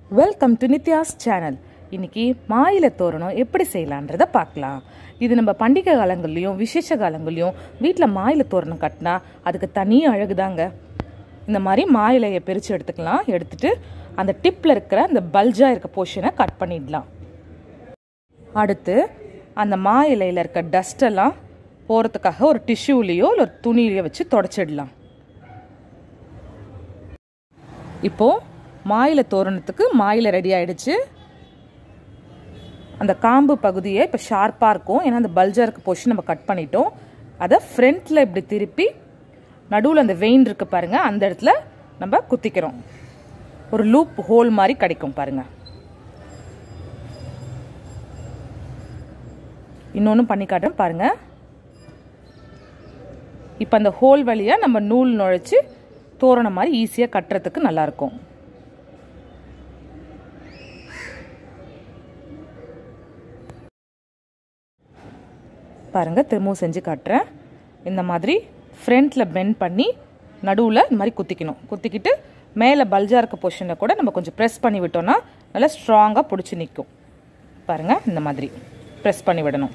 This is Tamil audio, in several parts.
வெல்கம் டு நித்யாஸ் சேனல் இன்னைக்கு மாயில தோரணம் எப்படி செய்யலான்றத பார்க்கலாம் இது நம்ம பண்டிகை காலங்கள்லையும் விசேஷ காலங்கள்லையும் வீட்டில் மாயில தோரணம் கட்டினா அதுக்கு தனி அழகுதாங்க இந்த மாதிரி மாயிலையை பிரித்து எடுத்துக்கலாம் எடுத்துட்டு அந்த டிப்பில் இருக்கிற அந்த பல்ஜாக இருக்க போர்ஷனை கட் பண்ணிடலாம் அடுத்து அந்த மா இலையில் இருக்க டஸ்டெல்லாம் போகிறதுக்காக ஒரு டிஷ்யூலேயோ இல்லை ஒரு துணியிலையோ வச்சு தொடச்சிடலாம் இப்போது மாயில தோரணத்துக்கு மாயில ரெடி ஆயிடுச்சு அந்த காம்பு பகுதியை இப்போ ஷார்ப்பாக இருக்கும் ஏன்னா அந்த பல்ஜாக இருக்க போர்ஷன் நம்ம கட் பண்ணிட்டோம் அதை ஃப்ரண்ட்டில் இப்படி திருப்பி நடுவில் அந்த வெயின் இருக்கு பாருங்க அந்த இடத்துல நம்ம குத்திக்கிறோம் ஒரு லூப் ஹோல் மாதிரி கிடைக்கும் பாருங்க இன்னொன்று பண்ணி காட்டுறேன் பாருங்க இப்போ அந்த ஹோல் வழியாக நம்ம நூல் நுழைச்சி தோரணம் மாதிரி ஈஸியாக கட்டுறதுக்கு நல்லாயிருக்கும் பாருங்கள் திரும்பவும் செஞ்சு காட்டுறேன் இந்த மாதிரி ஃப்ரண்ட்டில் பெண்ட் பண்ணி நடுவில் இந்த மாதிரி குத்திக்கணும் குத்திக்கிட்டு மேலே பல்ஜாக இருக்க பொசிஷனில் கூட நம்ம கொஞ்சம் ப்ரெஸ் பண்ணி விட்டோம்னா நல்லா ஸ்ட்ராங்காக பிடிச்சி நிற்கும் பாருங்கள் இந்த மாதிரி ப்ரெஸ் பண்ணி விடணும்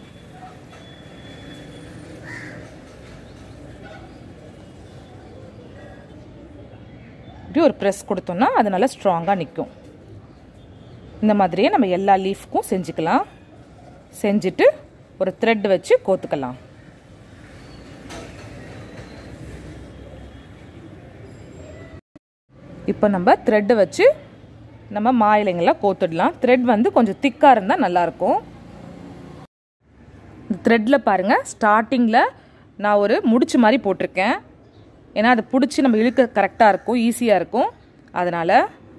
இப்படி ஒரு ப்ரெஸ் கொடுத்தோம்னா அது நல்லா ஸ்ட்ராங்காக நிற்கும் இந்த மாதிரியே நம்ம எல்லா லீஃப்க்கும் செஞ்சுக்கலாம் செஞ்சுட்டு ஒரு த்ரெட் வச்சு கோத்துக்கலாம் இப்போ நம்ம த்ரெட்டு வச்சு நம்ம மா இலைங்களை கோத்துடலாம் த்ரெட் வந்து கொஞ்சம் திக்காக இருந்தால் நல்லாயிருக்கும் இந்த த்ரெட்டில் பாருங்கள் ஸ்டார்டிங்கில் நான் ஒரு முடிச்சு மாதிரி போட்டிருக்கேன் ஏன்னா அதை பிடிச்சி நம்ம இழுக்க கரெக்டாக இருக்கும் ஈஸியாக இருக்கும் அதனால்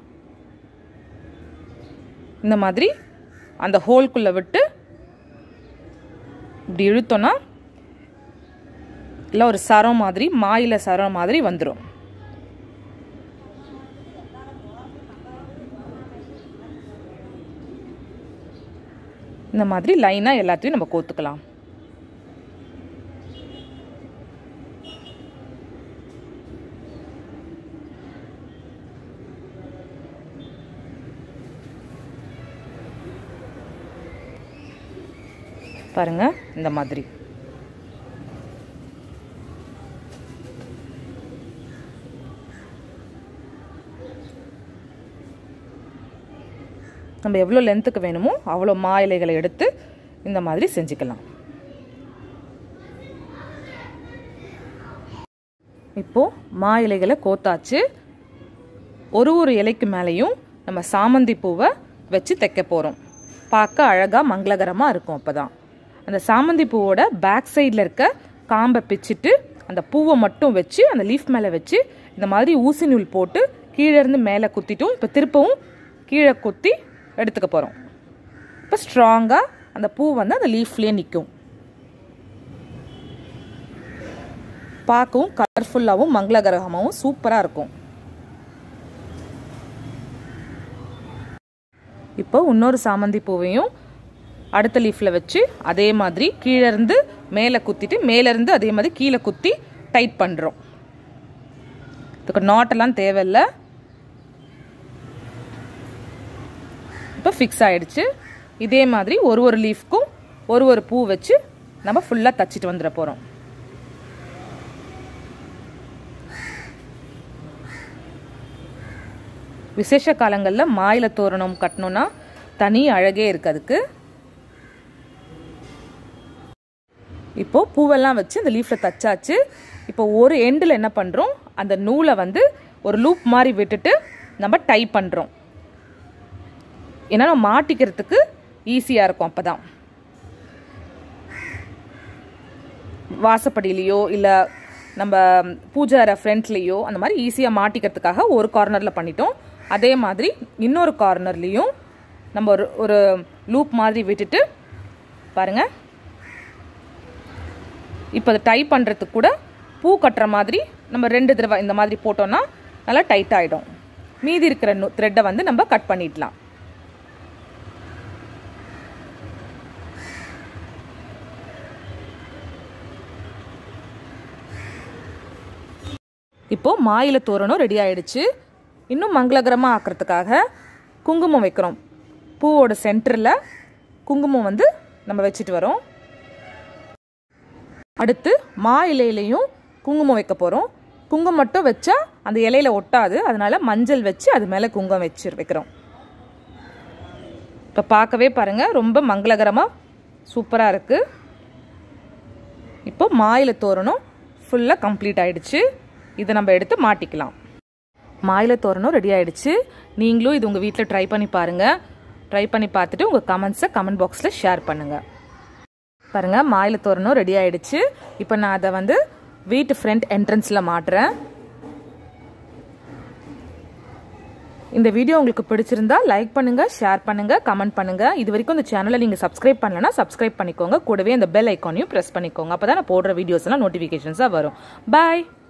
இந்த மாதிரி அந்த ஹோல்குள்ளே விட்டு இப்படி இழுத்தோன்னா இல்லை ஒரு சரம் மாதிரி மாயில சரம் மாதிரி வந்துடும் இந்த மாதிரி லைனாக எல்லாத்தையும் நம்ம கோத்துக்கலாம் பாருங்க இந்த மாதிரி நம்ம எவ்வளோ லென்த்துக்கு வேணுமோ அவ்வளோ மா இலைகளை எடுத்து இந்த மாதிரி செஞ்சுக்கலாம் இப்போது மா இலைகளை கோத்தாச்சு ஒரு ஒரு இலைக்கு மேலேயும் நம்ம சாமந்தி பூவை வச்சு தைக்க போகிறோம் பார்க்க அழகாக மங்களகரமாக இருக்கும் அப்போ தான் அந்த சாமந்தி பூவோட பேக் சைடில் இருக்க காம்பை பிச்சுட்டு அந்த பூவை மட்டும் வச்சு அந்த லீஃப் மேலே வச்சு இந்த மாதிரி ஊசி நூல் போட்டு கீழே இருந்து மேலே குத்திட்டும் இப்போ திருப்பவும் கீழே குத்தி எடுத்துக்க போகிறோம் இப்போ ஸ்ட்ராங்காக அந்த பூ வந்து அந்த லீஃப்லேயே நிற்கும் பார்க்கவும் கலர்ஃபுல்லாகவும் மங்களகரகமாகவும் சூப்பராக இருக்கும் இப்போ இன்னொரு சாமந்தி பூவையும் அடுத்த லீஃபில் வச்சு அதே மாதிரி கீழே இருந்து மேலே குத்திட்டு மேலேருந்து அதே மாதிரி கீழே குத்தி டைட் பண்ணுறோம் இதுக்கு நாட்டெல்லாம் தேவையில்லை இப்போ ஃபிக்ஸ் ஆகிடுச்சு இதே மாதிரி ஒரு ஒரு லீஃப்க்கும் ஒரு ஒரு பூ வச்சு நம்ம ஃபுல்லாக தச்சிட்டு வந்துட போகிறோம் விசேஷ காலங்களில் மாயில தோரணம் கட்டணும்னா தனி அழகே இருக்குது அதுக்கு இப்போது பூவெல்லாம் வச்சு இந்த லீஃபில் தச்சாச்சு இப்போ ஒரு எண்டில் என்ன பண்ணுறோம் அந்த நூலை வந்து ஒரு லூப் மாதிரி விட்டுட்டு நம்ம டை பண்ணுறோம் ஏன்னா நம்ம மாட்டிக்கிறதுக்கு ஈஸியாக இருக்கும் அப்போ தான் வாசப்படியிலையோ இல்லை நம்ம பூஜை அறை ஃப்ரண்ட்லேயோ அந்த மாதிரி ஈஸியாக மாட்டிக்கிறதுக்காக ஒரு கார்னரில் பண்ணிட்டோம் அதே மாதிரி இன்னொரு கார்னர்லேயும் நம்ம ஒரு ஒரு லூப் மாதிரி விட்டுட்டு பாருங்கள் இப்போ அதை டை பண்ணுறதுக்கு கூட பூ கட்டுற மாதிரி நம்ம ரெண்டு தடவை இந்த மாதிரி போட்டோம்னா நல்லா டைட் ஆகிடும் மீதி இருக்கிற த்ரெட்டை வந்து நம்ம கட் பண்ணிடலாம் இப்போது மாயில தோரணம் ரெடி ஆயிடுச்சு இன்னும் மங்களகரமாக ஆக்கிறதுக்காக குங்குமம் வைக்கிறோம் பூவோட சென்டரில் குங்குமம் வந்து நம்ம வச்சுட்டு வரோம் அடுத்து மா இலையிலையும் குங்குமம் வைக்க போகிறோம் குங்குமம் மட்டும் வச்சா அந்த இலையில ஒட்டாது அதனால மஞ்சள் வச்சு அது மேலே குங்குமம் வச்சு வைக்கிறோம் இப்போ பார்க்கவே பாருங்கள் ரொம்ப மங்களகரமாக சூப்பராக இருக்குது இப்போ மாயில தோரணம் ஃபுல்லாக கம்ப்ளீட் ஆயிடுச்சு இதை நம்ம எடுத்து மாட்டிக்கலாம் மாயில தோரணம் ரெடி ஆயிடுச்சு நீங்களும் இது உங்கள் வீட்டில் ட்ரை பண்ணி பாருங்கள் ட்ரை பண்ணி பார்த்துட்டு உங்கள் கமெண்ட்ஸை கமெண்ட் பாக்ஸில் ஷேர் பண்ணுங்கள் பாருங்கள் மாயில தோரணம் ரெடி ஆயிடுச்சு இப்போ நான் அதை வந்து வீட்டு ஃப்ரண்ட் என்ட்ரன்ஸில் மாட்டுறேன் இந்த வீடியோ உங்களுக்கு பிடிச்சிருந்தா லைக் பண்ணுங்க ஷேர் பண்ணுங்க கமெண்ட் பண்ணுங்க இது வரைக்கும் இந்த சேனலை நீங்க சப்ஸ்கிரைப் பண்ணலனா சப்ஸ்கிரைப் பண்ணிக்கோங்க கூடவே இந்த பெல் ஐக்கானையும் பிரஸ் பண்ணிக்கோங்க அப்பதான் நான் போடுற வீடியோஸ் எல்லாம் நோட்டிபிகேஷன்ஸா வரும் பாய்